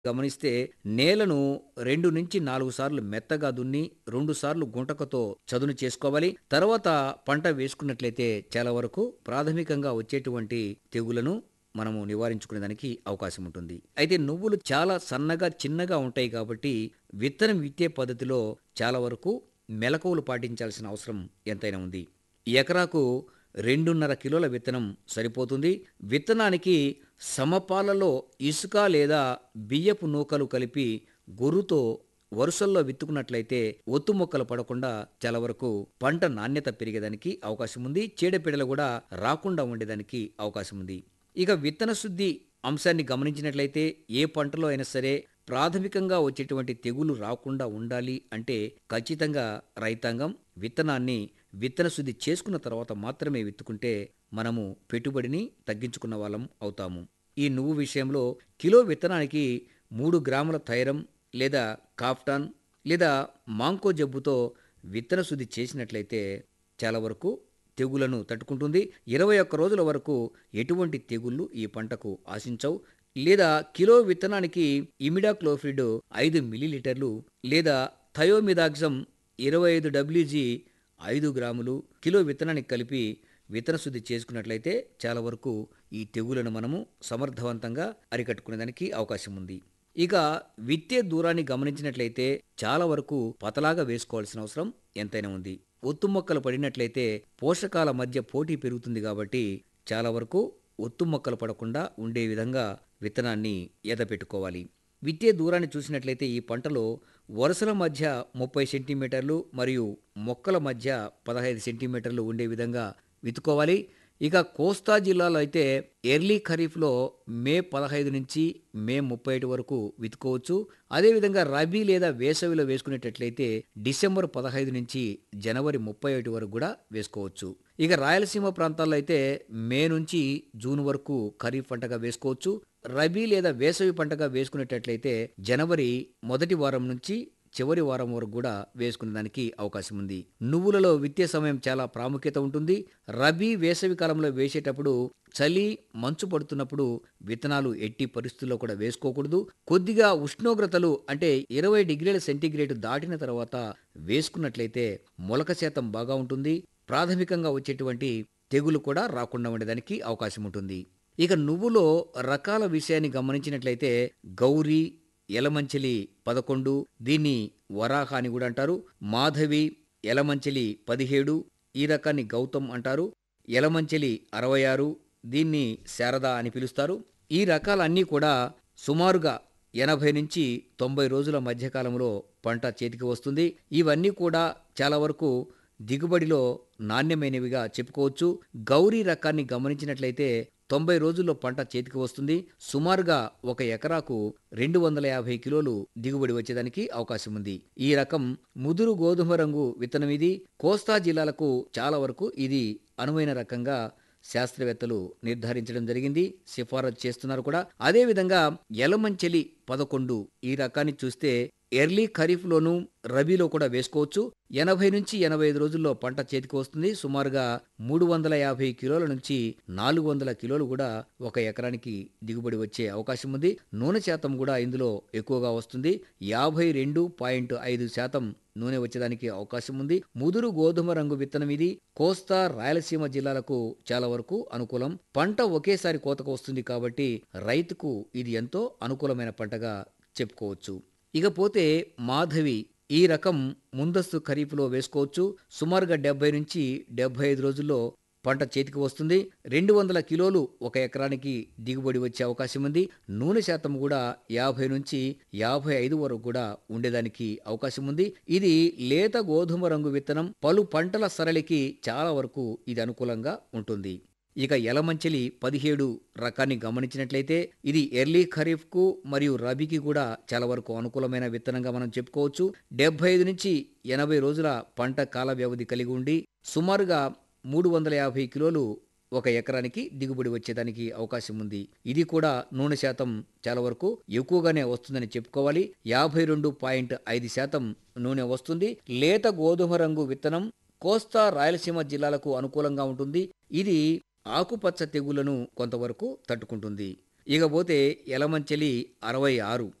గమనిస్తే నేలను రెండు నుంచి నాలుగు సార్లు మెత్తగా దున్ని రెండు సార్లు గుంటకతో చదును చేసుకోవాలి తర్వాత పంట వేసుకున్నట్లయితే చాలా వరకు ప్రాథమికంగా వచ్చేటువంటి తెగులను మనము నివారించుకునేదానికి అవకాశం ఉంటుంది అయితే నువ్వులు చాలా సన్నగా చిన్నగా ఉంటాయి కాబట్టి విత్తనం విత్తే పద్ధతిలో చాలా వరకు మెలకువలు పాటించాల్సిన అవసరం ఎంతైనా ఉంది ఎకరాకు రెండున్నర కిలోల విత్తనం సరిపోతుంది విత్తనానికి సమపాలలో ఇసుక లేదా బియ్యపు నూకలు కలిపి గొర్రుతో వరుసల్లో విత్తుకున్నట్లయితే ఒత్తు మొక్కలు పడకుండా చాలా వరకు పంట నాణ్యత పెరిగేదానికి అవకాశం ఉంది చీడపీడలు కూడా రాకుండా ఉండేదానికి అవకాశం ఉంది ఇక విత్తన శుద్ధి అంశాన్ని గమనించినట్లయితే ఏ పంటలో అయినా సరే ప్రాథమికంగా వచ్చేటువంటి తెగులు రాకుండా ఉండాలి అంటే ఖచ్చితంగా రైతాంగం విత్తనాన్ని విత్తన శుద్ధి చేసుకున్న తర్వాత మాత్రమే విత్తుకుంటే మనము పెట్టుబడిని తగ్గించుకున్న వాళ్ళం అవుతాము ఈ నువ్వు విషయంలో కిలో విత్తనానికి మూడు గ్రాముల థైరం లేదా కాఫ్టాన్ లేదా మాంకో జబ్బుతో విత్తన శుద్ధి చేసినట్లయితే చాలా వరకు తెగులను తట్టుకుంటుంది ఇరవై ఒక్క రోజుల వరకు ఎటువంటి తెగుళ్ళు ఈ పంటకు ఆశించవు లేదా కిలో విత్తనానికి ఇమిడాక్లోఫ్రిడ్ ఐదు మిల్లీలీటర్లు లేదా థయోమిదాక్సమ్ ఇరవై ఐదు డబ్ల్యూజీ ఐదు గ్రాములు కిలో విత్తనానికి కలిపి విత్తన శుద్ధి చేసుకున్నట్లయితే చాలా వరకు ఈ తెగులను మనము సమర్థవంతంగా అరికట్టుకునేదానికి అవకాశం ఉంది ఇక విత్తే దూరాన్ని గమనించినట్లయితే చాలా వరకు పతలాగా వేసుకోవాల్సిన అవసరం ఎంతైనా ఉంది ఒత్తు మొక్కలు పడినట్లయితే పోషకాల మధ్య పోటీ పెరుగుతుంది కాబట్టి చాలా వరకు ఒత్తు మొక్కలు పడకుండా ఉండే విధంగా విత్తనాన్ని ఎదపెట్టుకోవాలి విత్తే దూరాన్ని చూసినట్లయితే ఈ పంటలో వరుసల మధ్య ముప్పై సెంటీమీటర్లు మరియు మొక్కల మధ్య పదహైదు సెంటీమీటర్లు ఉండే విధంగా విత్తుకోవాలి ఇక కోస్తా జిల్లాలో అయితే ఎర్లీ ఖరీఫ్లో మే పదహైదు నుంచి మే ముప్పై ఒకటి వరకు విత్తుకోవచ్చు అదేవిధంగా రబీ లేదా వేసవిలో వేసుకునేటట్లయితే డిసెంబర్ పదహైదు నుంచి జనవరి ముప్పై ఒకటి వరకు కూడా వేసుకోవచ్చు ఇక రాయలసీమ ప్రాంతాల్లో అయితే మే నుంచి జూన్ వరకు ఖరీఫ్ పంటగా వేసుకోవచ్చు రబీ లేదా వేసవి పంటగా వేసుకునేటట్లయితే జనవరి మొదటి వారం నుంచి చివరి వారం వరకు కూడా వేసుకునే దానికి అవకాశం ఉంది నువ్వులలో విత్తే సమయం చాలా ప్రాముఖ్యత ఉంటుంది రబీ వేసవి కాలంలో వేసేటప్పుడు చలి మంచు పడుతున్నప్పుడు విత్తనాలు ఎట్టి పరిస్థితుల్లో కూడా వేసుకోకూడదు కొద్దిగా ఉష్ణోగ్రతలు అంటే ఇరవై డిగ్రీల సెంటీగ్రేడ్ దాటిన తర్వాత వేసుకున్నట్లయితే మొలక శాతం బాగా ఉంటుంది ప్రాథమికంగా వచ్చేటువంటి తెగులు కూడా రాకుండా ఉండేదానికి అవకాశం ఉంటుంది ఇక నువ్వులో రకాల విషయాన్ని గమనించినట్లయితే గౌరీ ఎలమంచిలి పదకొండు దీన్ని వరాహ అని కూడా అంటారు మాధవి ఎలమంచిలి పదిహేడు ఈ రకాన్ని గౌతమ్ అంటారు ఎలమంచిలి అరవై ఆరు దీన్ని శారద అని పిలుస్తారు ఈ రకాలన్నీ కూడా సుమారుగా ఎనభై నుంచి తొంభై రోజుల మధ్యకాలంలో పంట చేతికి వస్తుంది ఇవన్నీ కూడా చాలా వరకు దిగుబడిలో నాణ్యమైనవిగా చెప్పుకోవచ్చు గౌరీ రకాన్ని గమనించినట్లయితే తొంభై రోజుల్లో పంట చేతికి వస్తుంది సుమారుగా ఒక ఎకరాకు రెండు వందల యాభై కిలోలు దిగుబడి వచ్చేదానికి అవకాశం ఉంది ఈ రకం ముదురు గోధుమ రంగు విత్తనం ఇది కోస్తా జిల్లాలకు చాలా వరకు ఇది అనువైన రకంగా శాస్త్రవేత్తలు నిర్ధారించడం జరిగింది సిఫారసు చేస్తున్నారు కూడా అదేవిధంగా ఎలమంచెలి పదకొండు ఈ రకాన్ని చూస్తే ఎర్లీ ఖరీఫ్లోనూ రబీలో కూడా వేసుకోవచ్చు ఎనభై నుంచి ఎనభై ఐదు రోజుల్లో పంట చేతికి వస్తుంది సుమారుగా మూడు వందల యాభై కిలోల నుంచి నాలుగు వందల కిలోలు కూడా ఒక ఎకరానికి దిగుబడి వచ్చే అవకాశం ఉంది నూనె శాతం కూడా ఇందులో ఎక్కువగా వస్తుంది యాభై రెండు పాయింట్ ఐదు శాతం నూనె వచ్చేదానికి అవకాశం ఉంది ముదురు గోధుమ రంగు విత్తనం ఇది కోస్తా రాయలసీమ జిల్లాలకు చాలా వరకు అనుకూలం పంట ఒకేసారి కోతకు వస్తుంది కాబట్టి రైతుకు ఇది ఎంతో అనుకూలమైన పంటగా చెప్పుకోవచ్చు ఇకపోతే మాధవి ఈ రకం ముందస్తు ఖరీఫ్లో వేసుకోవచ్చు సుమారుగా డెబ్బై నుంచి డెబ్బై ఐదు రోజుల్లో పంట చేతికి వస్తుంది రెండు వందల కిలోలు ఒక ఎకరానికి దిగుబడి వచ్చే అవకాశం ఉంది నూనె శాతం కూడా యాభై నుంచి యాభై ఐదు వరకు కూడా ఉండేదానికి అవకాశం ఉంది ఇది లేత గోధుమ రంగు విత్తనం పలు పంటల సరళికి చాలా వరకు ఇది అనుకూలంగా ఉంటుంది ఇక ఎలమంచిలి పదిహేడు రకాన్ని గమనించినట్లయితే ఇది ఎర్లీ ఖరీఫ్ కు మరియు రబీకి కూడా చాలా వరకు అనుకూలమైన విత్తనంగా మనం చెప్పుకోవచ్చు డెబ్బై ఐదు నుంచి ఎనభై రోజుల పంట కాల వ్యవధి కలిగి ఉండి సుమారుగా మూడు వందల యాభై కిలోలు ఒక ఎకరానికి దిగుబడి వచ్చేదానికి అవకాశం ఉంది ఇది కూడా నూనె శాతం చాలా వరకు ఎక్కువగానే వస్తుందని చెప్పుకోవాలి యాభై రెండు పాయింట్ ఐదు శాతం నూనె వస్తుంది లేత గోధుమ రంగు విత్తనం కోస్తా రాయలసీమ జిల్లాలకు అనుకూలంగా ఉంటుంది ఇది ఆకుపచ్చ తెగులను కొంతవరకు తట్టుకుంటుంది ఇకపోతే ఎలమంచెలి అరవై ఆరు